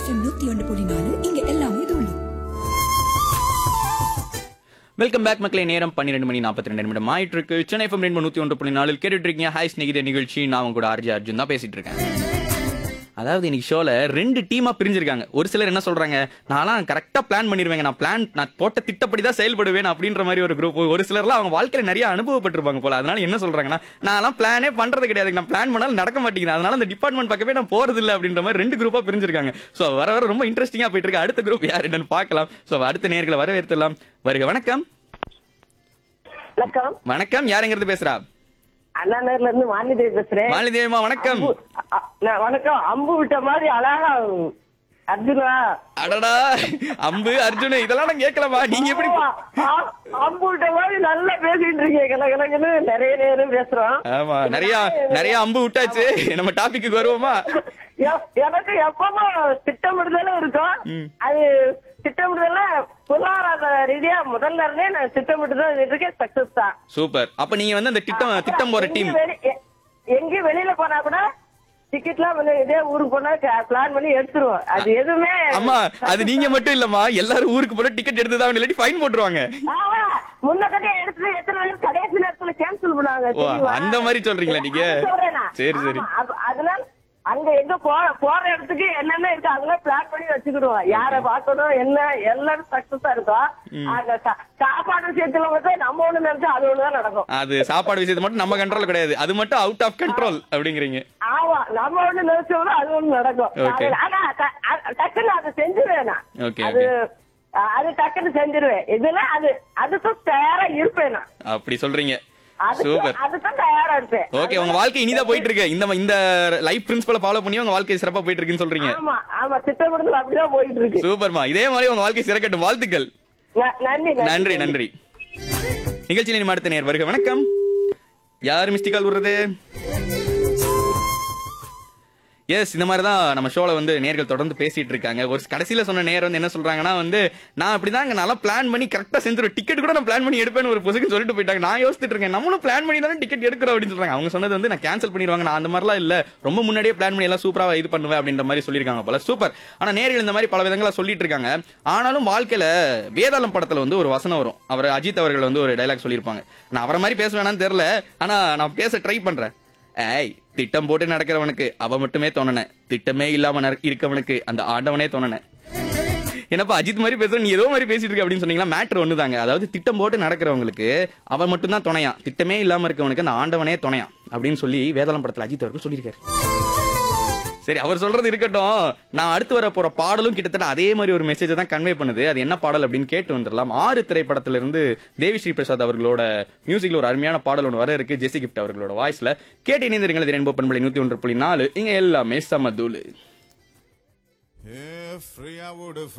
FM நூத்தி ஒன்று புள்ளி நாலு இங்க எல்லாமே தூளி வெல்கம் பேக் மக்களே நேரம் பன்னிரெண்டு மணி நாற்பத்தி ரெண்டு நிமிடம் ஆயிட்டு இருக்கு சென்னை எஃப்எம் ரெண்டு நூத்தி ஒன்று புள்ளி நாலு கேட்டுட்டு இருக்கீங்க ஹாய் ஸ்நேகித நிகழ்ச்சி நான் உங்க கூட ஆர்ஜி அர்ஜுன் தான் பேசிட்டு இருக்கேன் அதாவது இன்னைக்கு ஷோல ரெண்டு டீமா பிரிஞ்சிருக்காங்க ஒரு சிலர் என்ன சொல்றாங்க நான்லாம் கரெக்டா பிளான் பண்ணிருவேங்க நான் பிளான் நான் போட்ட திட்டப்படி தான் செயல்படுவேன் அப்படின்ற மாதிரி ஒரு குரூப் ஒரு சிலர்லாம் அவங்க வாழ்க்கையில நிறைய அனுபவப்பட்டிருப்பாங்க போல அதனால என்ன சொல்றாங்கன்னா நான்லாம் பிளானே பண்றது கிடையாது நான் பிளான் பண்ணாலும் நடக்க மாட்டேங்குது அதனால அந்த டிபார்ட்மெண்ட் பக்கமே நான் போறது இல்ல அப்படின்ற மாதிரி ரெண்டு குரூப்பா பிரிஞ்சிருக்காங்க சோ வர வர ரொம்ப இன்ட்ரெஸ்டிங்கா போயிட்டு இருக்கு அடுத்த குரூப் யார் என்னன்னு பார்க்கலாம் சோ அடுத்த நேர்களை வரவேற்கலாம் வருக வணக்கம் வணக்கம் வணக்கம் யாருங்கிறது பேசுறா அண்ணா நகர்ல இருந்து மாலிதேவி பேசுறேன் மாலிதேவிமா வணக்கம் அம்பு- அ- நான் வணக்கம் அம்பு விட்ட மாதிரி அழகா அர்ஜுனா அடடா அம்பு அர்ஜுன் இதெல்லாம் நான் கேட்கலாமா நீங்க எப்படி ஆ, அம்பு விட்ட மாதிரி நல்லா பேசிட்டு இருக்கீங்க கலகலகன்னு நிறைய நேரம் பேசுறோம் ஆமா நிறைய நிறைய அம்பு விட்டாச்சு நம்ம டாபிக்கு வருவோமா எ- எனக்கு எப்பவும் திட்டமிடுதலும் இருக்கும் அது திட்டமிடுதல பொருளாதார ரீதியா முதல்ல இருந்தே நான் திட்டமிட்டுதான் இருக்கேன் சக்சஸ் தான் சூப்பர் அப்ப நீங்க வந்து அந்த திட்டம் திட்டம் போற டீம் எங்கேயும் வெளி- எ- எங்கேயும் வெளியில போனா கூட டிக்கெட்லாம் வந்து இதே ஊருக்கு போனா பிளான் பண்ணி எடுத்துருவோம் அது எதுவுமே அம்மா அது நீங்க மட்டும் இல்லம்மா எல்லாரும் ஊருக்கு போல டிக்கெட் எடுத்து தான் இல்லாட்டி ஃபைன் போட்டுருவாங்க ஆமா, முன்னக்கட்டே எடுத்து எத்தனை நாள் கடைசி நேரத்துல கேன்சல் பண்ணாங்க ஓ, தெரியுமா? அந்த மாதிரி சொல்றீங்களா நீங்க? அது சொல்றேன் நான். சரி, சரி. ஆமா, அது- அதனால அங்க எங்க போ போற இடத்துக்கு என்னென்ன இருக்கு அதெல்லாம் பிளான் பண்ணி வச்சுக்கிடுவோம் யார பாக்கணும் என்ன எல்லாரும் சக்சஸா இருக்கும் அந்த சா- சாப்பாடு விஷயத்துல வந்து நம்ம ஒண்ணு நினைச்சா அது ஒண்ணுதான் நடக்கும் அது சாப்பாடு விஷயத்தை மட்டும் நம்ம கண்ட்ரோல் கிடையாது அது மட்டும் அவுட் ஆஃப் கண்ட்ரோல் அப்படிங்கிறீங்க ஆமா நம்ம ஒண்ணு நினைச்சோம்னா அது ஒண்ணு நடக்கும் Okay. அது- ஆனா ட- அ- டக்குன்னு அதை செஞ்சிருவேன் நான் Okay, அது அ- அது டக்குன்னு செஞ்சிருவேன் இதெல்லாம் அது அதுக்கும் தயாரா இருப்பேன் நான் அப்படி சொல்றீங்க அதுக்கு சூப்பர் அதுக்கும் தயாரா இருப்பேன் ஓகே உங்க வாழ்க்கை இனிதா போயிட்டு இருக்கு இந்த இந்த லைஃப் பிரின்சிபலை ஃபாலோ பண்ணி உங்க வாழ்க்கை சிறப்பா போயிட்டு இருக்குன்னு சொல்றீங்க ஆமா ஆமா திட்டமிடுதல் அப்படிதான் போயிட்டு இருக்கு சூப்பர்மா இதே மாதிரி உங்க வாழ்க்கை சிறக்கட்டும் வாழ்த்துக்கள் ந- நன்றி நன்றி நன்றி நிகழ்ச்சியில் இனி அடுத்த நேர் வருக வணக்கம் யார் மிஸ்டிகால் விடுறது எஸ் இந்த மாதிரி தான் நம்ம ஷோல வந்து நேர்கள் தொடர்ந்து பேசிட்டு இருக்காங்க ஒரு கடைசியில சொன்ன நேர் வந்து என்ன சொல்றாங்கன்னா வந்து நான் அப்படிதாங்க நல்லா பிளான் பண்ணி கரெக்டா செஞ்சிருவேன் டிக்கெட் கூட நான் பிளான் பண்ணி எடுப்பேன்னு ஒரு பொசுக்கு சொல்லிட்டு போயிட்டாங்க நான் யோசிச்சுட்டு இருக்கேன் நம்மளும் பிளான் பண்ணி தானே டிக்கெட் எடுக்கிறோம் அப்படின்னு சொல்றாங்க அவங்க சொன்னது வந்து நான் கேன்சல் பண்ணிடுவாங்க நான் அந்த மாதிரிலாம் இல்ல ரொம்ப முன்னாடியே பிளான் பண்ணி எல்லாம் சூப்பரா இது பண்ணுவேன் அப்படின்ற மாதிரி சொல்லியிருக்காங்க போல சூப்பர் ஆனா நேர்கள் இந்த மாதிரி பல விதங்களா சொல்லிட்டு இருக்காங்க ஆனாலும் வாழ்க்கையில வேதாளம் படத்துல வந்து ஒரு வசனம் வரும் அவர் அஜித் அவர்கள் வந்து ஒரு டைலாக் சொல்லியிருப்பாங்க நான் அவரை மாதிரி பேச வேணாம்னு தெரியல ஆனா நான் பேச ட்ரை பண்றேன் ஏய் திட்டம் போட்டு நடக்கிறவனுக்கு அவ மட்டுமே தோணன திட்டமே இல்லாம நட- இருக்கவனுக்கு அந்த ஆண்டவனே தோணன என்னப்பா அஜித் மாதிரி பேசுற நீ ஏதோ மாதிரி பேசிட்டு இருக்க அப்படின்னு சொன்னீங்களா மேட்ரு ஒண்ணுதாங்க அதாவது திட்டம் போட்டு நடக்கிறவங்களுக்கு அவன் மட்டும் தான் துணையா திட்டமே இல்லாம இருக்கவனுக்கு அந்த ஆண்டவனே துணையா அப்படின்னு சொல்லி வேதாளம் படத்துல அஜித் அவர்கள் சொல்லியிருக்காரு சரி அவர் சொல்றது இருக்கட்டும் நான் அடுத்து வர போற பாடலும் கிட்டத்தட்ட அதே மாதிரி ஒரு மெசேஜை தான் கன்வே பண்ணுது அது என்ன பாடல் அப்படின்னு கேட்டு வந்துடலாம் ஆறு திரைப்படத்துல இருந்து தேவி ஸ்ரீ பிரசாத் அவர்களோட மியூசிக்ல ஒரு அருமையான பாடல் ஒன்று வர இருக்கு ஜெசி கிஃப்ட் அவர்களோட வாய்ஸ்ல கேட்டு இணைந்திருங்கள் இது ரென்போ பண்பலை நூத்தி ஒன்று புள்ளி நாலு இங்க எல்லாமே சமதூளு If free I would have